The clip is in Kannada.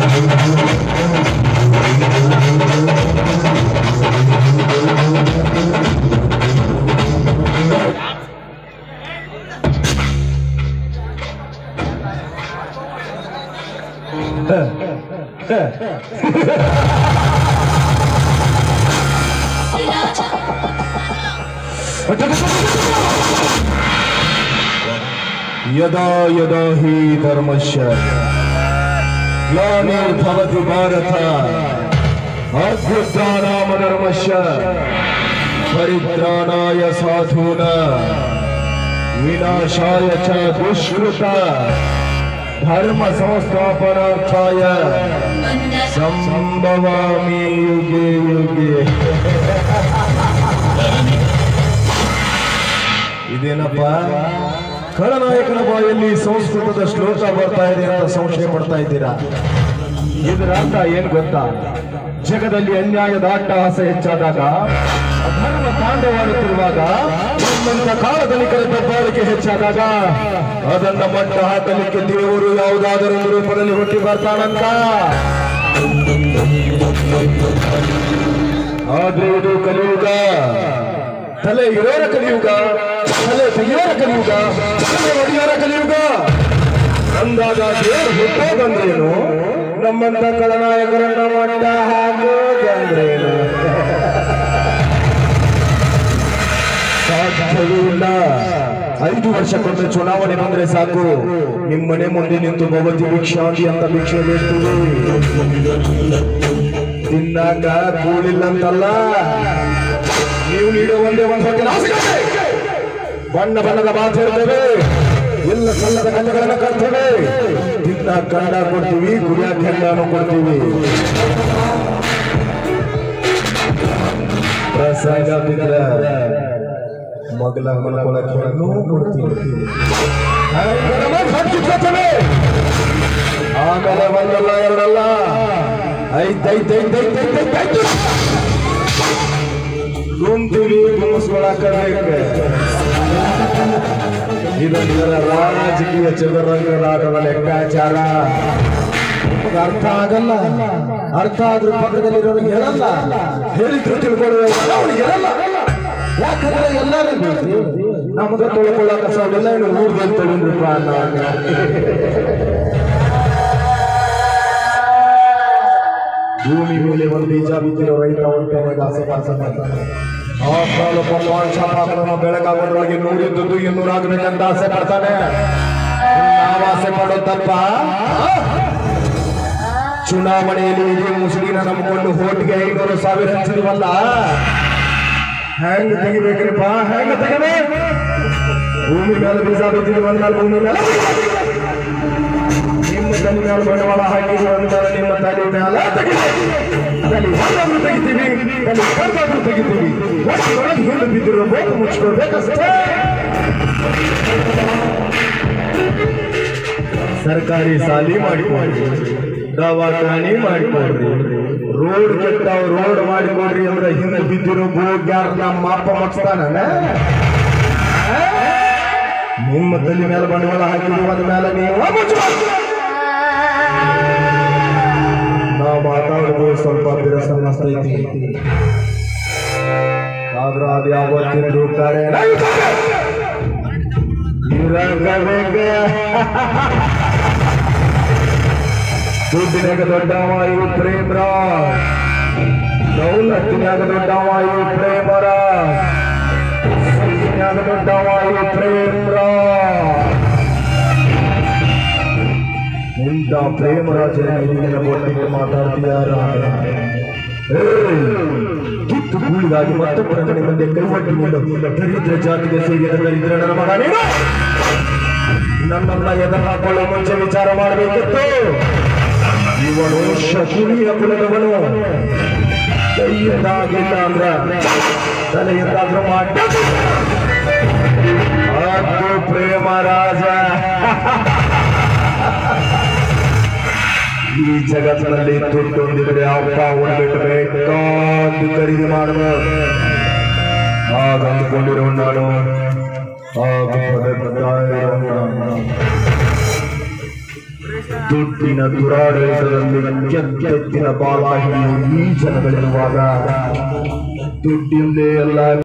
ಯದಾ ಯದಾ ಹಿ ಧರ್ಮಶ್ಯ ಗ್ಲಾನಿರ್ಭವತಿ ಭಾರತ ಅಭ್ಯುತ್ಥಾನಾಮ ಧರ್ಮಶ್ಯ ಪರಿತ್ರಾಣಾಯ ಸಾಧೂನ ವಿನಾಶಾಯ ಚ ದುಷ್ಕೃತ ಧರ್ಮ ಸಂಸ್ಥಾಪನಾರ್ಥಾಯ ಸಂಭವಾಮಿ ಯುಗೆ ಯುಗೆ ಇದೇನಪ್ಪ ಖಳನಾಯಕನ ಬಾಯಲ್ಲಿ ಸಂಸ್ಕೃತದ ಶ್ಲೋಕ ಬರ್ತಾ ಇದೆ ಅಂತ ಸಂಶಯ ಪಡ್ತಾ ಇದ್ದೀರಾ ಇದರ ಅರ್ಥ ಏನ್ ಗೊತ್ತಾ ಜಗದಲ್ಲಿ ಅನ್ಯಾಯದ ಅಟ್ಟಹಾಸ ಹೆಚ್ಚಾದಾಗ ಅಧರ್ಮ ತಾಂಡವಾಡುತ್ತಿರುವಾಗ ನಮ್ಮಂತ ಕಾಲದಲಿಕರ ದಬ್ಬಾಳಿಕೆ ಹೆಚ್ಚಾದಾಗ ಅದನ್ನ ಮಟ್ಟ ಹಾಕಲಿಕ್ಕೆ ದೇವರು ಯಾವುದಾದರೂ ಒಂದು ರೂಪದಲ್ಲಿ ಹುಟ್ಟಿ ಬರ್ತಾನಂತ ಆದ್ರೆ ಇದು ಕಲಿಯುಗ ತಲೆ ಇರೋರ ಕಲಿಯುಗ ತಲೆ ತೆಗಿಯೋರ ಕಲಿಯುಗ ತಲೆ ಒಡೆಯೋರ ಕಲಿಯುಗ ಅಂದಾಗ ದೇವರು ಹುಟ್ಟೋದಂದ್ರೇನು ನಮ್ಮಂತ ಕಳನಾಯಕರನ್ನ ಮಟ್ಟ ಹಾಕೋದಂದ್ರೇನು ಸಾಧ್ಯವೇ ಇಲ್ಲ ಐದು ವರ್ಷಕ್ಕೊಮ್ಮೆ ಚುನಾವಣೆ ಬಂದ್ರೆ ಸಾಕು ನಿಮ್ಮನೆ ಮುಂದೆ ನಿಂತು ಭಗವತಿ ಭಿಕ್ಷಾಂತಿ ಅಂತ ಭಿಕ್ಷೆ ಬೇಡ್ತೀವಿ ತಿನ್ನಾಕ ಕೂಳಿಲ್ಲ ಅಂತಲ್ಲ ನೀವು ನೀಡೋ ಒಂದೇ ಒಂದು ಹೊಟ್ಟೆ ನಾಸಿಕತೆ. ಬಣ್ಣ ಬಣ್ಣದ ಮಾತು ಹೇಳ್ತೇವೆ ಎಲ್ಲ ಸಲ್ಲದ ಕಲ್ಲುಗಳನ್ನ ಕರ್ತೇವೆ ತಿನ್ನ ಕನ್ನಡ ಕೊಡ್ತೀವಿ ಕುಡಿಯಾಕ ಹೆಣ್ಣನ್ನು ಕೊಡ್ತೀವಿ ಪ್ರಸಂಗ ಬಿದ್ರ ಮಗಲ ಮಲಕೊಳಕ್ಕೆ ಹೆಣ್ಣು ಕೊಡ್ತೀವಿ ಹಕ್ಕಿಕೊಳ್ತೇವೆ. ಆಮೇಲೆ ಒಂದಲ್ಲ ಎರಡಲ್ಲ ಐದ್ ಐದ್ ಐದ್ ಐದ್ ಐದ್ ಐದ್ ಐದು ಗುಂಪಿಗೆ ಗುಂಪಿಸ್ಕೊಳಕಬೇಕು ಇದೊಂದರ ರಾಜಕೀಯ ಚದುರಂಗದಾಟದ ಲೆಕ್ಕಾಚಾರ ನಿಮ್ಗೆ ಅರ್ಥ ಆಗಲ್ಲ ಅರ್ಥ ಆದ್ರೂ ಪಕ್ಕದಲ್ಲಿರೋರಿಗೆ ಹೇಳಲ್ಲ ಹೇಳಿದ್ರು ತಿಳ್ಕೊಳ್ಳುವ ಅವ್ನಿಗೆ ಹೇಳಲ್ಲ ಯಾಕಂದ್ರೆ ಎಲ್ಲರೂ ಬೇಕು ನಮ್ದು ತೊಳ್ಕೊಳ್ಳೋ ಸೌದೆಲ್ಲ ಇನ್ನು ಊರ್ದಲ್ಲಿ ತಗೊಂಡ್ರಪ್ಪ ಅನ್ನೋ ಭೂಮಿ ಮೇಲೆ ಒಂದು ಬೀಜ ಬಿದ್ದಿರೋ ರೈತ ಹೊಟ್ಟೆಗೆ ಆಸೆ ಪಾಸ ಮಾಡ್ತಾನೆ ಆ ಕಾಲ ಪಲ್ವಾನ್ ಶಾಪಾಕರನ ಬೆಳಗಾಗೋದ್ರೊಳಗೆ ನೂರಿದ್ದದ್ದು ಇನ್ನೂರು ಆಗ್ಬೇಕಂತ ಆಸೆ ಪಡ್ತಾನೆ ನಾವು ಆಸೆ ಪಡೋ ತಪ್ಪ ಚುನಾವಣೆಯಲ್ಲಿ ಇದೇ ಮುಸುಡಿನ ನಂಬಿಕೊಂಡು ಹೋಟ್ಗೆ ಐನೂರು ಸಾವಿರ ಹಂಚಿದ್ವಲ್ಲ ಹೆಂಗ್ ತೆಗಿಬೇಕ್ರಿಪ್ಪ ಹೆಂಗ್ ತೆಗಿಬೇಕು ಭೂಮಿ ಮೇಲೆ ಬೀಜ ಬಿದ್ದಿದ್ವು ಅಂದ್ಮೇಲೆ ಭೂಮಿ ಮೇಲೆ ನಿಮ್ಮ ತಲೆ ಮೇಲೆ ಬಂಡವಾಳ ಹಾಕಿದ್ರು ಅಂತಾರೆ ನಿಮ್ಮ ತಲೆ ಮೇಲೆ ತೆಗಿತೀವಿ ತಲೆ ಹೊರಗಾದ್ರೂ ತೆಗಿತೀವಿ ತಲೆ ಕರ್ಗಾದ್ರೂ ತೆಗಿತೀವಿ ಒಳಗೆ ಹಿಂದೆ ಬಿದ್ದಿರೋ ಬೇಕು ಮುಚ್ಕೊಳ್ಬೇಕಷ್ಟೇ ಸರ್ಕಾರಿ ಸಾಲಿ ಮಾಡಿಕೊಡ್ರಿ ದವಾಖಾನಿ ಮಾಡಿಕೊಡ್ರಿ ರೋಡ್ ಕೆಟ್ಟಾವ್ ರೋಡ್ ಮಾಡಿಕೊಡ್ರಿ ಅಂದ್ರೆ ಹಿಂದೆ ಬಿದ್ದಿರೋ ಬೋಗ್ಯಾರ ನಮ್ಮ ಅಪ್ಪ ಮಚ್ತಾನ ನಿಮ್ಮ ತಲೆ ಮೇಲೆ ಬಂಡವಾಳ ಹಾಕಿದ್ರು ಅಂದ ಮೇಲೆ ನೀವು ಮುಚ್ಚಬೇಕು. ನಾವು ಮಾತಾಡೋದು ಸ್ವಲ್ಪ ಬಿರಸ ಅನ್ನಿಸ್ತೈತಿ ಆದ್ರ ಅದು ಯಾವತ್ತಿದ್ರು ಕರೆ ಇರಬೇಕು ದುಡ್ಡಿನಾಗ ದೊಡ್ಡವ ಇವು ಪ್ರೇಮ್ರ ದೌಲತ್ತಿನಾಗ ದೊಡ್ಡವ ಇವು ಪ್ರೇಮರ ಸೈನ್ಯಾಗ ದೊಡ್ಡವ ಇವು ಪ್ರೇಮ್ರ ಇಂಥ ಪ್ರೇಮರಾಜನ ಹಿಂದಿನ ಒಟ್ಟಿಗೆ ಮಾತಾಡ್ತೀಯಾರ ಕಿತ್ತು ಕೂಳಿಗಾಗಿ ಮತ್ತೊಬ್ಬರ ಮನೆ ಮುಂದೆ ಕೈವಟ್ಟಿಕೊಂಡು ದರಿದ್ರ ಜಾತಿಗೆ ಸೇರಿದ ದರಿದ್ರನ ಮಗ ನೀನು ನನ್ನನ್ನ ಎದುರು ಹಾಕೊಳ್ಳೋ ಮುಂಚೆ ವಿಚಾರ ಮಾಡಬೇಕಿತ್ತು ಇವನು ಶಕುನಿಯ ಕುಲದವನು ಕೈಯಿಂದಾಗಿಲ್ಲ ಅಂದ್ರ ತಲೆಯಿಂದಾದ್ರೂ ಮಾಡಿ ಅದು ಪ್ರೇಮ ರಾಜ ಈ ಜಗತ್ತಿನಲ್ಲಿ ದುಡ್ಡೊಂದಿದ್ರೆ ಅಪ್ಪ ಉಂಡಿಟ್ಬೇಕಾದ್ದು ಖರೀದಿ ಮಾಡುವ ಆಗ ಅಂದ್ಕೊಂಡಿರೋ ನಾನು ಆಗ ಪದೇ ಪದೇ ದುಡ್ಡಿನ ದುರಾಡಳಿತದಲ್ಲಿ ಕೆತ್ತೆತ್ತಿನ ಬಾಲ ಈ ಜನಗಳಿರುವಾಗ ದುಡ್ಡಿಂದೇ ಎಲ್ಲ